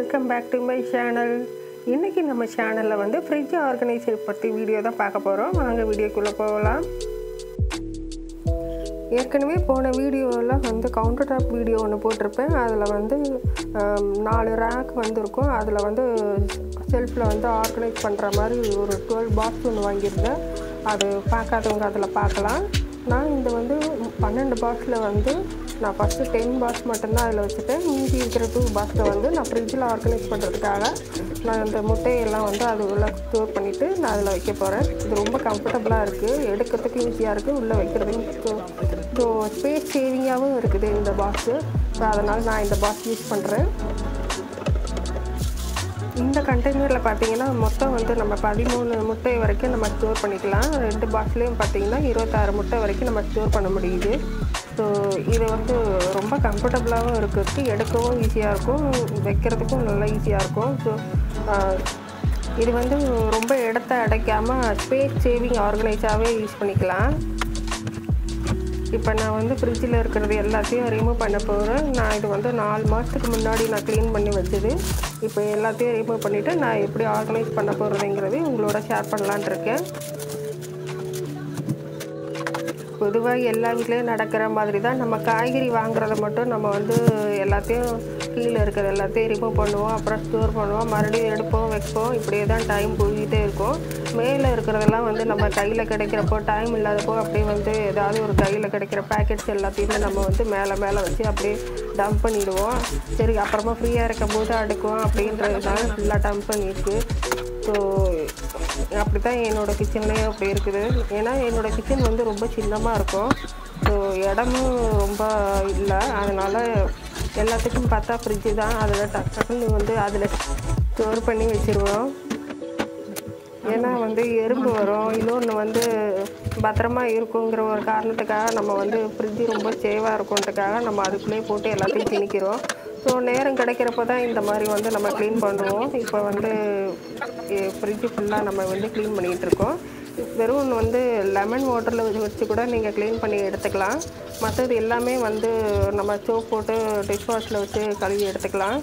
welcome back to my channel இன்றைக்கி நம்ம சேனலில் வந்து ஃப்ரிட்ஜ் ஆர்கனைசர் பற்றி வீடியோ தான் பார்க்க போகிறோம் வாங்க வீடியோக்குள்ளே போகலாம் ஏற்கனவே போன வீடியோவில் வந்து கவுண்டர் டாப் வீடியோ ஒன்று போட்டிருப்பேன் அதில் வந்து ஆம், நாலு ரேக் வந்திருக்கும் அதில் வந்து செல்ஃபில் வந்து ஆர்கனைஸ் பண்ணுற மாதிரி ஒரு டுவெல் பாக்ஸ் ஒன்று வாங்கியிருந்தேன் அது பார்க்காதவங்க அதில் பார்க்கலாம் நான் இந்த வந்து பன்னெண்டு பாக்ஸில் வந்து நான் ஃபஸ்ட்டு டென் பாக்ஸ் மட்டும்தான் அதில் வச்சுட்டேன் மீதி இருக்கிற டூ பாக்ஸில் வந்து நான் ஃப்ரிட்ஜில் ஆர்கனைஸ் பண்ணுறதுக்காக நான் இந்த முட்டையெல்லாம் வந்து அது உள்ள ஸ்டோர் பண்ணிவிட்டு நான் அதில் வைக்க போகிறேன் இது ரொம்ப கம்ஃபர்டபுளாக இருக்குது எடுக்கிறதுக்கு ஈஸியாக இருக்குது உள்ளே வைக்கிறதுக்கும் ஸோ ஸ்பேஸ் சேவிங்காகவும் இருக்குது இந்த பாக்ஸு ஸோ அதனால் நான் இந்த பாக்ஸ் யூஸ் பண்ணுறேன் இந்த கண்டெய்னரில் பார்த்தீங்கன்னா மொத்தம் வந்து நம்ம பதிமூணு முட்டை வரைக்கும் நம்ம ஸ்டோர் பண்ணிக்கலாம் ரெண்டு பாக்ஸ்லேயும் பார்த்தீங்கன்னா இருபத்தாறு முட்டை வரைக்கும் நம்ம ஸ்டோர் பண்ண முடியுது ஸோ இது வந்து ரொம்ப கம்ஃபர்டபுளாகவும் இருக்குது எடுக்கவும் ஈஸியாக இருக்கும் வைக்கிறதுக்கும் நல்லா ஈஸியாக இருக்கும் ஸோ இது வந்து ரொம்ப இடத்த அடைக்காமல் ஸ்பேஸ் சேவிங் ஆர்கனைஸாகவே யூஸ் பண்ணிக்கலாம் இப்போ நான் வந்து ஃப்ரிட்ஜில் இருக்கிறது எல்லாத்தையும் ரிமூவ் பண்ண போகிறேன் நான் இது வந்து நாலு மாதத்துக்கு முன்னாடி நான் க்ளீன் பண்ணி வச்சது இப்போ எல்லாத்தையும் ரிமூவ் பண்ணிவிட்டு நான் எப்படி ஆர்கனைஸ் பண்ண போகிறதுங்கிறது உங்களோட ஷேர் பண்ணலான் இருக்கேன் பொதுவாக எல்லா வீட்லேயும் நடக்கிற மாதிரி தான் நம்ம காய்கறி வாங்குறத மட்டும் நம்ம வந்து எல்லாத்தையும் கீழே இருக்கிறது எல்லாத்தையும் ரிமூவ் பண்ணுவோம் அப்புறம் ஸ்டோர் பண்ணுவோம் மறுபடியும் எடுப்போம் வைப்போம் இப்படியே தான் டைம் போய்கிட்டே இருக்கும் மேலே இருக்கிறதெல்லாம் வந்து நம்ம கையில் கிடைக்கிறப்போ டைம் இல்லாதப்போ அப்படியே வந்து ஏதாவது ஒரு கையில் கிடைக்கிற பேக்கெட்ஸ் எல்லாத்தையுமே நம்ம வந்து மேலே மேலே வச்சு அப்படியே டம்ப் பண்ணிடுவோம் சரி அப்புறமா ஃப்ரீயாக இருக்கும் போது அடுக்குவோம் அப்படின்றதுனால ஃபுல்லாக டம்ப் பண்ணியிருக்கு ஸோ அப்படி தான் என்னோடய கிச்சன்லேயும் அப்படி இருக்குது ஏன்னா என்னோடய கிச்சன் வந்து ரொம்ப சின்னமாக இருக்கும் ஸோ இடமும் ரொம்ப இல்லை அதனால் எல்லாத்துக்கும் பார்த்தா ஃப்ரிட்ஜு தான் அதில் டக்கு டக்குன்னு வந்து அதில் ஸ்டோர் பண்ணி வச்சுருவோம் ஏன்னா வந்து எறும்பு வரும் இன்னொன்று வந்து பத்திரமா இருக்குங்கிற ஒரு காரணத்துக்காக நம்ம வந்து ஃப்ரிட்ஜு ரொம்ப சேவாக இருக்கும்ன்றதுக்காக நம்ம அதுக்குள்ளேயே போட்டு எல்லாத்தையும் திணிக்கிறோம் ஸோ நேரம் கிடைக்கிறப்ப தான் இந்த மாதிரி வந்து நம்ம க்ளீன் பண்ணுவோம் இப்போ வந்து ஃப்ரிட்ஜு ஃபுல்லாக நம்ம வந்து க்ளீன் பண்ணிகிட்டு இருக்கோம் வெறும் வந்து லெமன் வாட்டரில் வச்சு வச்சு கூட நீங்கள் க்ளீன் பண்ணி எடுத்துக்கலாம் மற்றது எல்லாமே வந்து நம்ம சோப் போட்டு டிஷ் வாஷில் வச்சு கழுவி எடுத்துக்கலாம்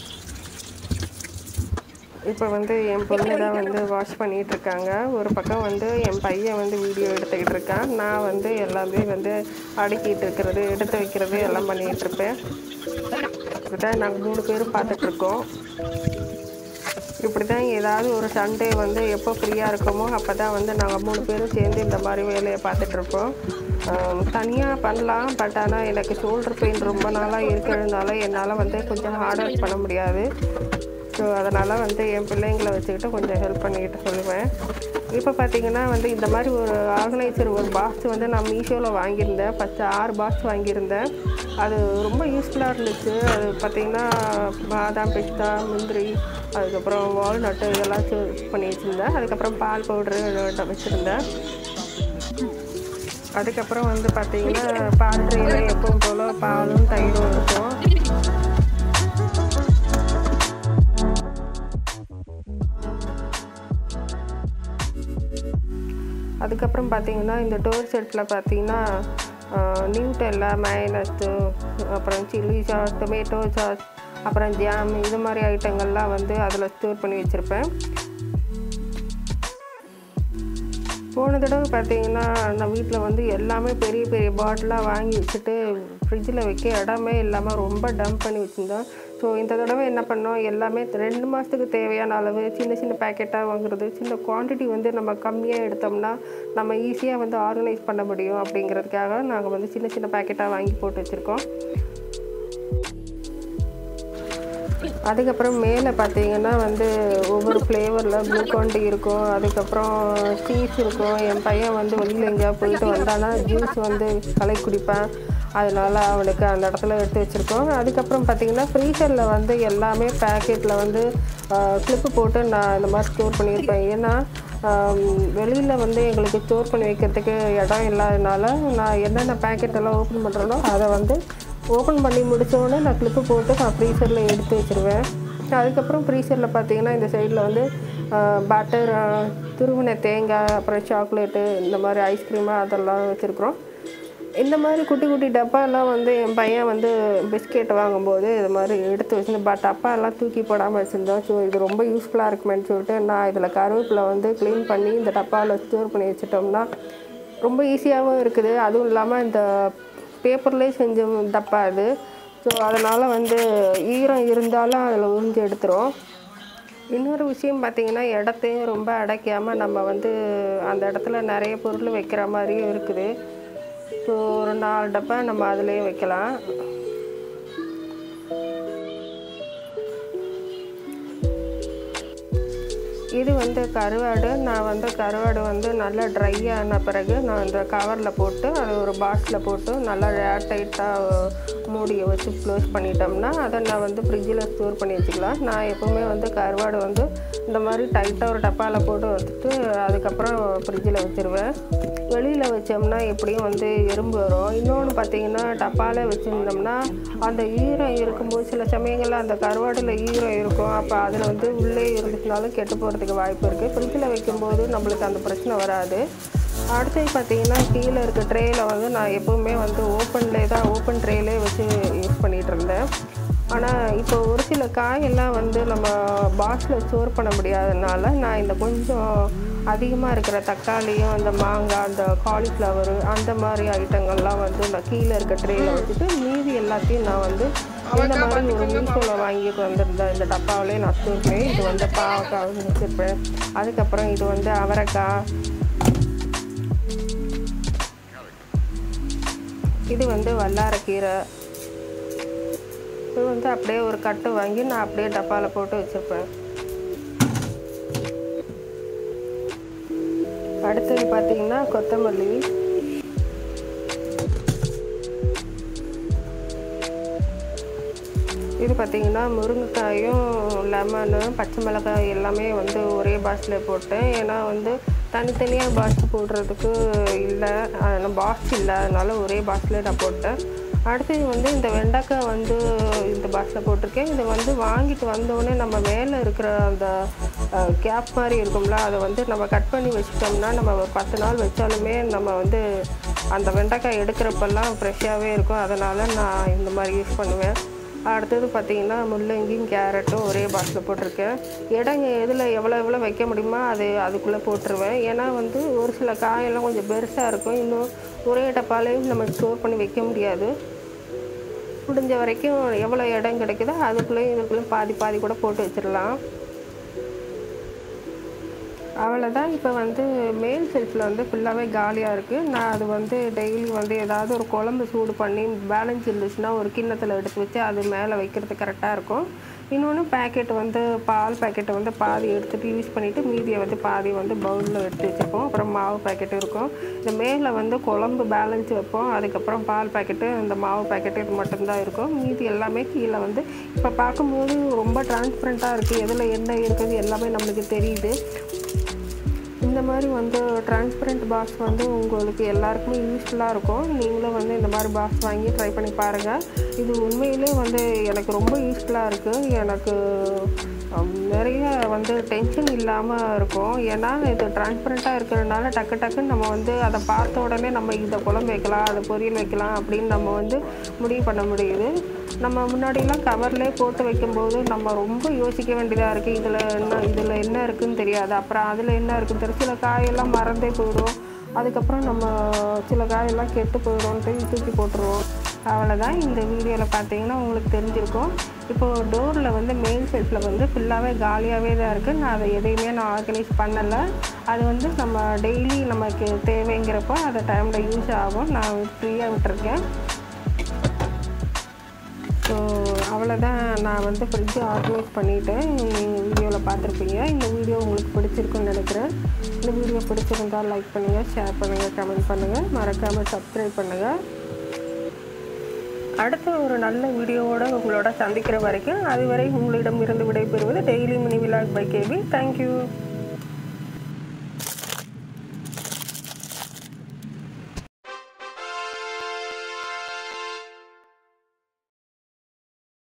இப்போ வந்து என் பொண்ணு தான் வந்து வாஷ் பண்ணிகிட்டு இருக்காங்க ஒரு பக்கம் வந்து என் பையன் வந்து வீடியோ எடுத்துக்கிட்டு இருக்கான் நான் வந்து எல்லாமே வந்து அடுக்கிட்டு இருக்கிறது எடுத்து வைக்கிறது எல்லாம் பண்ணிகிட்டு இருப்பேன் இப்படிதான் நாங்கள் மூணு பேரும் பார்த்துட்ருக்கோம் இப்படி தான் ஏதாவது ஒரு சண்டே வந்து எப்போ ஃப்ரீயாக இருக்கோமோ அப்போ தான் வந்து நாங்கள் மூணு பேரும் சேர்ந்து இந்த மாதிரி வேலையை பார்த்துட்ருப்போம் தனியாக பண்ணலாம் பட் ஆனால் எனக்கு ஷோல்டர் பெயின் ரொம்ப நாளாக இருக்கிறதுனால என்னால் வந்து கொஞ்சம் ஹார்ட் ஒர்க் பண்ண முடியாது ஸோ அதனால் வந்து என் பிள்ளைங்களை வச்சுக்கிட்டு கொஞ்சம் ஹெல்ப் பண்ணிக்கிட்டு சொல்லுவேன் இப்போ பார்த்தீங்கன்னா வந்து இந்த மாதிரி ஒரு ஆர்கனைசர் ஒரு பாக்ஸ் வந்து நான் மீஷோவில் வாங்கியிருந்தேன் ஃபஸ்ட்டு ஆறு பாக்ஸ் வாங்கியிருந்தேன் அது ரொம்ப யூஸ்ஃபுல்லாக இருந்துச்சு அது பார்த்திங்கன்னா பாதாம் பிஸ்தா முந்திரி அதுக்கப்புறம் வால்நட்டு இதெல்லாம் சூஸ் பண்ணி வச்சுருந்தேன் அதுக்கப்புறம் பால் பவுட்ரு வச்சுருந்தேன் அதுக்கப்புறம் வந்து பார்த்திங்கன்னா பால் ட்ரெயினில் எப்பவும் போல் பாலும் தயிரும் இருக்கும் அதுக்கப்புறம் பார்த்தீங்கன்னா இந்த டோர் செட்டில் பார்த்தீங்கன்னா நியூட்டெல்லா மைனஸ்ட்டு அப்புறம் சில்லி சாஸ் டொமேட்டோ சாஸ் அப்புறம் ஜாம் இது மாதிரி ஐட்டங்கள்லாம் வந்து அதில் ஸ்டோர் பண்ணி வச்சுருப்பேன் போன தடவை பார்த்தீங்கன்னா நான் வீட்டில் வந்து எல்லாமே பெரிய பெரிய பாட்டிலாக வாங்கி வச்சுட்டு ஃப்ரிட்ஜில் வைக்க இடமே இல்லாமல் ரொம்ப டம்ப் பண்ணி வச்சுருந்தோம் ஸோ இந்த தடவை என்ன பண்ணோம் எல்லாமே ரெண்டு மாதத்துக்கு தேவையான அளவு சின்ன சின்ன பேக்கெட்டாக வாங்குறது சின்ன குவான்டிட்டி வந்து நம்ம கம்மியாக எடுத்தோம்னா நம்ம ஈஸியாக வந்து ஆர்கனைஸ் பண்ண முடியும் அப்படிங்கிறதுக்காக நாங்கள் வந்து சின்ன சின்ன பேக்கெட்டாக வாங்கி போட்டு வச்சுருக்கோம் அதுக்கப்புறம் மேலே பார்த்தீங்கன்னா வந்து ஒவ்வொரு ஃப்ளேவரில் க்ளூகாண்டி இருக்கும் அதுக்கப்புறம் சீஸ் இருக்கும் என் பையன் வந்து வெளியில் எங்கேயா போயிட்டு வந்தானா ஜூஸ் வந்து கலை குடிப்பேன் அதனால் அவனுக்கு அந்த இடத்துல எடுத்து வச்சுருக்கோம் அதுக்கப்புறம் பார்த்திங்கன்னா ஃப்ரீசரில் வந்து எல்லாமே பேக்கெட்டில் வந்து கிளிப்பு போட்டு நான் இந்த மாதிரி ஸ்டோர் பண்ணியிருப்பேன் ஏன்னா வெளியில் வந்து எங்களுக்கு ஸ்டோர் பண்ணி வைக்கிறதுக்கு இடம் இல்லாதனால நான் என்னென்ன பேக்கெட் எல்லாம் ஓப்பன் பண்ணுறேனோ அதை வந்து ஓப்பன் பண்ணி முடித்தோடனே நான் கிளிப்பு போட்டு நான் ஃப்ரீசரில் எடுத்து வச்சுருவேன் அதுக்கப்புறம் ஃப்ரீசரில் பார்த்தீங்கன்னா இந்த சைடில் வந்து பட்டர் துருவின தேங்காய் அப்புறம் சாக்லேட்டு இந்த மாதிரி ஐஸ்கிரீமு அதெல்லாம் வச்சுருக்குறோம் இந்த மாதிரி குட்டி குட்டி டப்பாலாம் வந்து என் பையன் வந்து பிஸ்கெட் வாங்கும்போது இது மாதிரி எடுத்து வச்சுருந்து பட் டப்பாலாம் தூக்கி போடாமல் வச்சுருந்தோம் ஸோ இது ரொம்ப யூஸ்ஃபுல்லாக இருக்குமேன்னு சொல்லிட்டு நான் இதில் கருவேப்பிலை வந்து க்ளீன் பண்ணி இந்த டப்பாவில் ஸ்டோர் பண்ணி வச்சுட்டோம்னா ரொம்ப ஈஸியாகவும் இருக்குது அதுவும் இல்லாமல் இந்த பேப்பர்லேயே செஞ்ச டப்பா இது ஸோ அதனால் வந்து ஈரம் இருந்தாலும் அதில் உறிஞ்சு எடுத்துரும் இன்னொரு விஷயம் பார்த்தீங்கன்னா இடத்தையும் ரொம்ப அடைக்காமல் நம்ம வந்து அந்த இடத்துல நிறைய பொருள் வைக்கிற மாதிரியும் இருக்குது ஸோ ஒரு நாலு டப்பா நம்ம அதுலேயே வைக்கலாம் இது வந்து கருவாடு நான் வந்து கருவாடு வந்து நல்லா ட்ரை ஆன பிறகு நான் இந்த கவரில் போட்டு அதை ஒரு பாக்ஸில் போட்டு நல்லா ஏர் டைட்டாக மூடியை வச்சு க்ளோஸ் பண்ணிட்டோம்னா அதை நான் வந்து ஃப்ரிட்ஜில் ஸ்டோர் பண்ணி வச்சுக்கலாம் நான் எப்போவுமே வந்து கருவாடு வந்து இந்த மாதிரி டைட்டாக ஒரு டப்பாவில் போட்டு வச்சுட்டு அதுக்கப்புறம் ஃப்ரிட்ஜில் வச்சுருவேன் வெளியில் வச்சோம்னா எப்படியும் வந்து எறும்பு வரும் இன்னொன்று பார்த்தீங்கன்னா டப்பாவில் வச்சுருந்தோம்னா அந்த ஈரம் இருக்கும்போது சில சமயங்களில் அந்த கருவாடில் ஈரம் இருக்கும் அப்போ அதில் வந்து உள்ளே இருந்துச்சுனாலும் கெட்டு போகிறதுக்கு வாய்ப்பு இருக்குது ஃப்ரிட்ஜில் வைக்கும்போது நம்மளுக்கு அந்த பிரச்சனை வராது அடுத்தது பார்த்தீங்கன்னா கீழே இருக்க ட்ரேயில் வந்து நான் எப்போவுமே வந்து ஓப்பன்லேயே தான் ஓப்பன் ட்ரேலே வச்சு யூஸ் பண்ணிகிட்டு இருந்தேன் ஆனால் இப்போ ஒரு சில காயெல்லாம் வந்து நம்ம பாக்ஸில் ஸ்டோர் பண்ண முடியாதனால நான் இந்த கொஞ்சம் அதிகமாக இருக்கிற தக்காளியும் அந்த மாங்காய் அந்த காலிஃப்ளவரு அந்த மாதிரி ஐட்டங்கள்லாம் வந்து நான் கீழே இருக்க ட்ரேயில் வச்சுட்டு மீதி எல்லாத்தையும் நான் வந்து இந்த மாதிரி ஒரு மீஷோவில் வாங்கி வந்திருந்தேன் இந்த டப்பாவிலே நான் ஸ்டோர் பண்ணி இது வந்து பாவக்காய் வச்சுருப்பேன் அதுக்கப்புறம் இது வந்து அவரைக்காய் இது வந்து வல்லாரக்கீரை இது வந்து அப்படியே ஒரு கட்டு வாங்கி நான் அப்படியே டப்பாவில் போட்டு வச்சுருப்பேன் அடுத்தது பார்த்தீங்கன்னா கொத்தமல்லி இது பார்த்தீங்கன்னா முருங்கைக்காயும் லெமனு பச்சை மிளகாய் எல்லாமே வந்து ஒரே பாக்ஸில் போட்டேன் ஏன்னா வந்து தனித்தனியாக பாக்ஸ் போடுறதுக்கு இல்லை பாக்ஸ் இல்லை அதனால ஒரே பாக்ஸில் நான் போட்டேன் அடுத்தது வந்து இந்த வெண்டைக்காய் வந்து இந்த பாக்ஸில் போட்டிருக்கேன் இதை வந்து வாங்கிட்டு வந்தோடனே நம்ம மேலே இருக்கிற அந்த கேப் மாதிரி இருக்கும்ல அதை வந்து நம்ம கட் பண்ணி வச்சிட்டோம்னா நம்ம ஒரு பத்து நாள் வச்சாலுமே நம்ம வந்து அந்த வெண்டைக்காய் எடுக்கிறப்பெல்லாம் ஃப்ரெஷ்ஷாகவே இருக்கும் அதனால் நான் இந்த மாதிரி யூஸ் பண்ணுவேன் அடுத்தது பார்த்தீங்கன்னா முள்ளங்கியும் கேரட்டும் ஒரே பாக்ஸில் போட்டிருக்கேன் இடங்க எதில் எவ்வளோ எவ்வளோ வைக்க முடியுமோ அது அதுக்குள்ளே போட்டுருவேன் ஏன்னா வந்து ஒரு சில காயெல்லாம் கொஞ்சம் பெருசாக இருக்கும் இன்னும் ஒரே டப்பாலையும் நம்ம ஸ்டோர் பண்ணி வைக்க முடியாது முடிஞ்ச வரைக்கும் எவ்வளோ இடம் கிடைக்குதோ அதுக்குள்ளேயும் இதுக்குள்ளேயும் பாதி பாதி கூட போட்டு வச்சிடலாம் அவ்வளோதான் இப்போ வந்து மேல் செல்ஃபில் வந்து ஃபுல்லாகவே காலியாக இருக்குது நான் அது வந்து டெய்லி வந்து ஏதாவது ஒரு குழம்பு சூடு பண்ணி பேலன்ஸ் இருந்துச்சுன்னா ஒரு கிண்ணத்தில் எடுத்து வச்சு அது மேலே வைக்கிறது கரெக்டாக இருக்கும் இன்னொன்று பேக்கெட் வந்து பால் பேக்கெட்டை வந்து பாதி எடுத்துகிட்டு யூஸ் பண்ணிவிட்டு மீதியை வந்து பாதி வந்து பவுலில் எடுத்து வச்சுப்போம் அப்புறம் மாவு பேக்கெட் இருக்கும் இந்த மேலே வந்து குழம்பு பேலன்ஸ் வைப்போம் அதுக்கப்புறம் பால் பேக்கெட்டு இந்த மாவு பேக்கெட்டு இது மட்டும்தான் இருக்கும் மீதி எல்லாமே கீழே வந்து இப்போ பார்க்கும்போது ரொம்ப டிரான்ஸ்பரண்ட்டாக இருக்குது எதில் என்ன இருக்குது எல்லாமே நம்மளுக்கு தெரியுது இந்த மாதிரி வந்து டிரான்ஸ்பரண்ட் பாக்ஸ் வந்து உங்களுக்கு எல்லாருக்குமே யூஸ்ஃபுல்லாக இருக்கும் நீங்களும் வந்து இந்த மாதிரி பாக்ஸ் வாங்கி ட்ரை பண்ணி பாருங்கள் இது உண்மையிலே வந்து எனக்கு ரொம்ப யூஸ்ஃபுல்லாக இருக்குது எனக்கு ஹம், நிறைய வந்து டென்ஷன் இல்லாமல் இருக்கும் ஏன்னா இது டிரான்ஸ்பரண்ட்டாக இருக்கிறதுனால டக்கு டக்குன்னு நம்ம வந்து அதை பார்த்த உடனே நம்ம இதை குழம்பு வைக்கலாம் அதை பொரியல் வைக்கலாம் அப்படின்னு நம்ம வந்து முடிவு பண்ண முடியுது நம்ம முன்னாடிலாம் கவர்லேயே போட்டு வைக்கும்போது நம்ம ரொம்ப யோசிக்க வேண்டியதாக இருக்குது இதில் என்ன இதில் என்ன இருக்குன்னு தெரியாது அப்புறம் அதில் என்ன இருக்குன்னு தெரியும் சில காயெல்லாம் மறந்தே போயிடும் அதுக்கப்புறம் நம்ம சில காயெல்லாம் கெட்டு போயிடும்ன்ட்டு தூக்கி போட்டுருவோம் அவ்வளோதான் இந்த வீடியோவில் பார்த்தீங்கன்னா உங்களுக்கு தெரிஞ்சிருக்கும் இப்போது டோரில் வந்து மெயின் செல்ஃபில் வந்து ஃபுல்லாகவே காலியாகவே தான் இருக்குது நான் அதை எதையுமே நான் ஆர்கனைஸ் பண்ணலை அது வந்து நம்ம டெய்லி நமக்கு தேவைங்கிறப்போ அந்த டைமில் யூஸ் ஆகும் நான் ஃப்ரீயாக விட்டுருக்கேன் ஸோ அவ்வளோதான் நான் வந்து ஃப்ரிட்ஜு ஆர்கனைஸ் பண்ணிட்டேன் நீங்கள் வீடியோவில் பார்த்துருப்பீங்க இந்த வீடியோ உங்களுக்கு பிடிச்சிருக்குன்னு நினைக்கிறேன் இந்த வீடியோ பிடிச்சிருந்தால் லைக் பண்ணுங்கள் ஷேர் பண்ணுங்கள் கமெண்ட் பண்ணுங்கள் மறக்காமல் சப்ஸ்கிரைப் பண்ணுங்கள் அடுத்த ஒரு நல்ல வீடியோவோட உங்களோட சந்திக்கிற வரைக்கும் அதுவரை உங்களிடம் இருந்து விடைபெறுவது daily mini vlog bye K P thank you